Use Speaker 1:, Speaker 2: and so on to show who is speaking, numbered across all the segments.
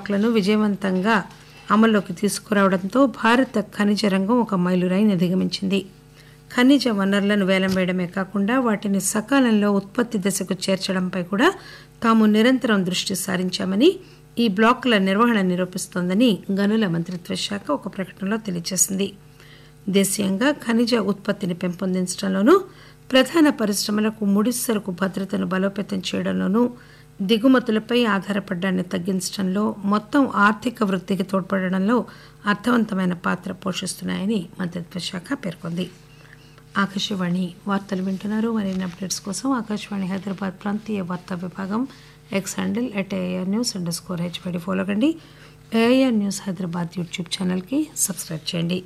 Speaker 1: బ్లాక్లను విజయవంతంగా అమల్లోకి తీసుకురావడంతో భారత ఖనిజ రంగం ఒక మైలురాయిని అధిగమించింది ఖనిజ వనరులను వేలం వేయడమే కాకుండా వాటిని సకాలంలో ఉత్పత్తి దశకు చేర్చడంపై కూడా తాము నిరంతరం దృష్టి సారించామని ఈ బ్లాకుల నిర్వహణ నిరూపిస్తోందని గనుల మంత్రిత్వ శాఖ ఒక ప్రకటనలో తెలియజేసింది దేశీయంగా ఖనిజ ఉత్పత్తిని పెంపొందించడంలోనూ ప్రధాన పరిశ్రమలకు ముడిసరుకు భద్రతను బలోపేతం చేయడంలోనూ దిగుమతులపై ఆధారపడ్డాన్ని తగ్గించడంలో మొత్తం ఆర్థిక వృద్ధికి తోడ్పడడంలో అర్థవంతమైన పాత్ర పోషిస్తున్నాయని మంత్రిత్వ శాఖ పేర్కొంది ఆకాశవాణి వార్తలు వింటున్నారు మరిన్ని అప్డేట్స్ కోసం ఆకాశవాణి హైదరాబాద్ ప్రాంతీయ వార్తా విభాగం X handle at AIR news underscore స్కోర్ హెచ్పడి ఫాలో కండి ఏఆర్ న్యూస్ హైదరాబాద్ యూట్యూబ్ ఛానల్కి సబ్స్క్రైబ్ చేయండి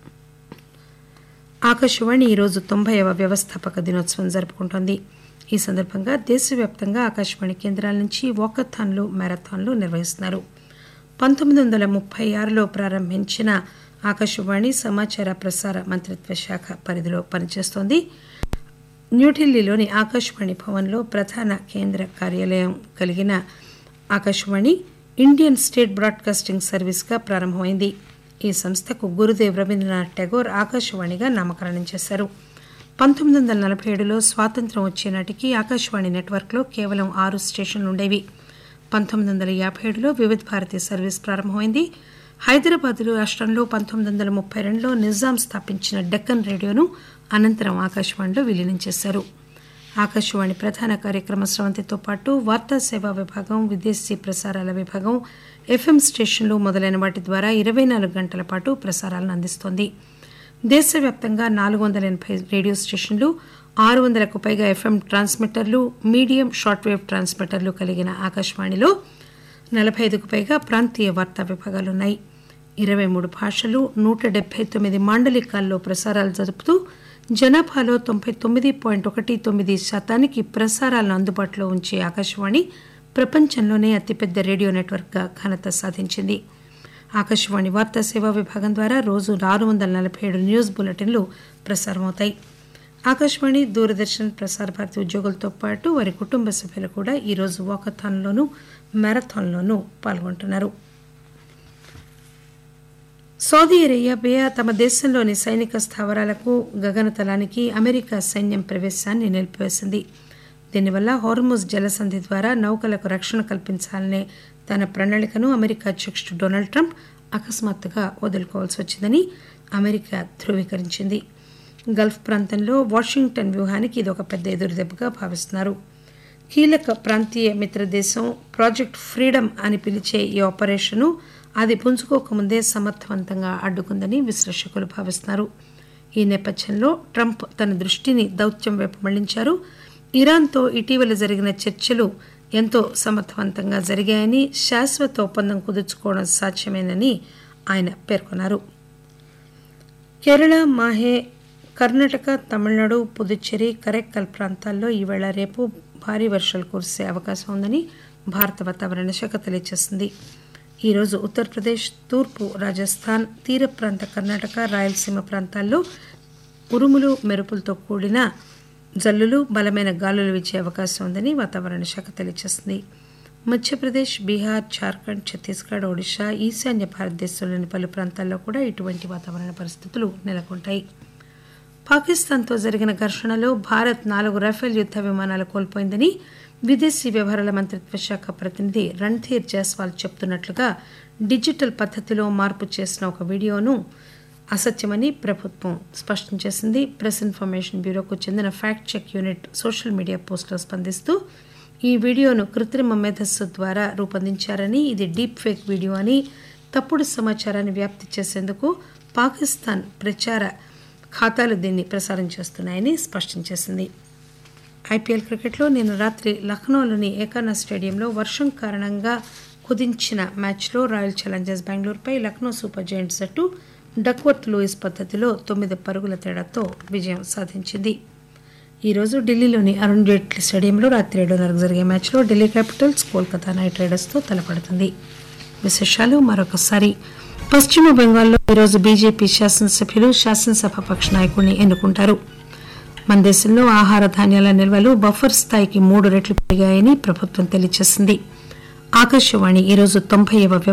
Speaker 1: ఆకాశవాణి ఈరోజు తొంభైవ వ్యవస్థాపక దినోత్సవం జరుపుకుంటోంది ఈ సందర్భంగా దేశవ్యాప్తంగా ఆకాశవాణి కేంద్రాల నుంచి వాకథాన్లు మ్యారథాన్లు నిర్వహిస్తున్నారు పంతొమ్మిది వందల ముప్పై ఆరులో ప్రారంభించిన ఆకాశవాణి సమాచార ప్రసార మంత్రిత్వ శాఖ పరిధిలో పనిచేస్తోంది న్యూఢిల్లీలోని ఆకాశవాణి భవన్లో ప్రధాన కేంద్ర కార్యాలయం కలిగిన ఆకాశవాణి ఇండియన్ స్టేట్ బ్రాడ్కాస్టింగ్ సర్వీస్గా ప్రారంభమైంది ఈ సంస్థకు గురుదేవ్ రవీంద్రనాథ్ ఠాగూర్ ఆకాశవాణిగా నామకరణం చేశారు పంతొమ్మిది వందల నలభై ఏడులో స్వాతంత్ర్యం వచ్చే నాటికి ఆకాశవాణి నెట్వర్క్లో కేవలం ఆరు స్టేషన్లు ఉండేవి పంతొమ్మిది వందల యాభై ఏడులో వివిధ భారతి సర్వీస్ ప్రారంభమైంది హైదరాబాద్ రాష్ట్రంలో పంతొమ్మిది వందల ముప్పై రెండులో నిజాం స్థాపించిన డెక్కన్ రేడియోను అనంతరం ఆకాశవాణిలో విలీనం చేశారు ఆకాశవాణి ప్రధాన కార్యక్రమ స్రవంతితో పాటు వార్తా సేవా విభాగం విదేశీ ప్రసారాల విభాగం ఎఫ్ఎం స్టేషన్లు మొదలైన వాటి ద్వారా ఇరవై నాలుగు గంటల పాటు ప్రసారాలను అందిస్తోంది దేశవ్యాప్తంగా నాలుగు వందల ఎనభై రేడియో స్టేషన్లు ఆరు వందలకు పైగా ఎఫ్ఎం ట్రాన్స్మిటర్లు మీడియం షార్ట్ వేవ్ ట్రాన్స్మిటర్లు కలిగిన ఆకాశవాణిలో నలభై ఐదుకు పైగా ప్రాంతీయ వార్తా విభాగాలున్నాయి ఇరవై మూడు భాషలు నూట డెబ్బై తొమ్మిది మాండలికాల్లో ప్రసారాలు జరుపుతూ జనాభాలో తొంభై తొమ్మిది పాయింట్ ఒకటి తొమ్మిది శాతానికి ప్రసారాలను అందుబాటులో ఉంచే ఆకాశవాణి ప్రపంచంలోనే అతిపెద్ద రేడియో నెట్వర్క్గా ఘనత సాధించింది ఆకాశవాణి వార్తా సేవా విభాగం ద్వారా రోజు ఆరు వందల నలభై ఏడు న్యూస్ బులెటిన్లు ప్రసారమవుతాయి ఆకాశవాణి దూరదర్శన్ ప్రసార భారతి ఉద్యోగులతో పాటు వారి కుటుంబ సభ్యులు కూడా ఈరోజు వాకథాన్లోనూ మ్యారథాన్లోనూ పాల్గొంటున్నారు సౌదీ అరేబియా తమ దేశంలోని సైనిక స్థావరాలకు గగనతలానికి అమెరికా సైన్యం ప్రవేశాన్ని నిలిపివేసింది దీనివల్ల హోర్ముజ్ జలసంధి ద్వారా నౌకలకు రక్షణ కల్పించాలనే తన ప్రణాళికను అమెరికా అధ్యక్షుడు డొనాల్డ్ ట్రంప్ అకస్మాత్తుగా వదులుకోవాల్సి వచ్చిందని అమెరికా ధృవీకరించింది గల్ఫ్ ప్రాంతంలో వాషింగ్టన్ వ్యూహానికి ఇది ఒక పెద్ద ఎదురుదెబ్బగా భావిస్తున్నారు కీలక ప్రాంతీయ మిత్రదేశం ప్రాజెక్ట్ ఫ్రీడమ్ అని పిలిచే ఈ ఆపరేషను అది పుంజుకోకముందే సమర్థవంతంగా అడ్డుకుందని విశ్లేషకులు భావిస్తున్నారు ఈ నేపథ్యంలో ట్రంప్ తన దృష్టిని దౌత్యం వైపు మళ్లించారు ఇరాన్తో ఇటీవల జరిగిన చర్చలు ఎంతో సమర్థవంతంగా జరిగాయని శాశ్వత ఒప్పందం కుదుర్చుకోవడం సాధ్యమేనని ఆయన పేర్కొన్నారు కేరళ మాహే కర్ణాటక తమిళనాడు పుదుచ్చేరి కరైక్కల్ ప్రాంతాల్లో ఈవేళ రేపు భారీ వర్షాలు కురిసే అవకాశం ఉందని భారత వాతావరణ శాఖ తెలియజేసింది ఈరోజు ఉత్తరప్రదేశ్ తూర్పు రాజస్థాన్ తీర ప్రాంత కర్ణాటక రాయలసీమ ప్రాంతాల్లో ఉరుములు మెరుపులతో కూడిన జల్లులు బలమైన గాలులు వీచే అవకాశం ఉందని వాతావరణ శాఖ తెలియజేసింది మధ్యప్రదేశ్ బీహార్ జార్ఖండ్ ఛత్తీస్గఢ్ ఒడిశా ఈశాన్య భారతదేశంలోని పలు ప్రాంతాల్లో కూడా ఇటువంటి వాతావరణ పరిస్థితులు నెలకొంటాయి పాకిస్తాన్తో జరిగిన ఘర్షణలో భారత్ నాలుగు రఫేల్ యుద్ద విమానాలు కోల్పోయిందని విదేశీ వ్యవహారాల మంత్రిత్వ శాఖ ప్రతినిధి రణ్ధీర్ జైస్వాల్ చెబుతున్నట్లుగా డిజిటల్ పద్ధతిలో మార్పు చేసిన ఒక వీడియోను అసత్యమని ప్రభుత్వం స్పష్టం చేసింది ప్రెస్ ఇన్ఫర్మేషన్ బ్యూరోకు చెందిన fact check unit social media పోస్టులో స్పందిస్తూ ఈ వీడియోను కృత్రిమ మేధస్సు ద్వారా రూపొందించారని ఇది డీప్ ఫేక్ వీడియో అని తప్పుడు సమాచారాన్ని వ్యాప్తి చేసేందుకు పాకిస్తాన్ ప్రచార ఖాతాలు దీన్ని ప్రసారం చేస్తున్నాయని స్పష్టం చేసింది ఐపీఎల్ క్రికెట్లో నిన్న రాత్రి లక్నోలోని ఏకానా స్టేడియంలో వర్షం కారణంగా కుదించిన మ్యాచ్లో రాయల్ ఛాలెంజర్స్ బెంగళూరుపై లక్నో సూపర్ జైంట్స్ జట్టు డక్వర్త్ లూయిస్ పద్ధతిలో తొమ్మిది పరుగుల తేడాతో విజయం సాధించింది ఈరోజు ఢిల్లీలోని అరుణ్ జైట్లీ స్టేడియంలో రాత్రి ఏడున్నరకు జరిగే మ్యాచ్లో ఢిల్లీ క్యాపిటల్స్ కోల్కతా నైట్ రైడర్స్తో తలపడుతుంది విశేషాలు మరొకసారి పశ్చిమ బెంగాల్లో ఈరోజు బీజేపీ శాసనసభ్యులు శాసనసభ పక్ష నాయకుడిని ఎన్నుకుంటారు మన దేశంలో ఆహార ధాన్యాల నిల్వలు బఫర్ స్థాయికి మూడు రెట్లు పెరిగాయని ప్రభుత్వం తెలియజేసింది ఆకాశవాణి ఈరోజు తొంభైవ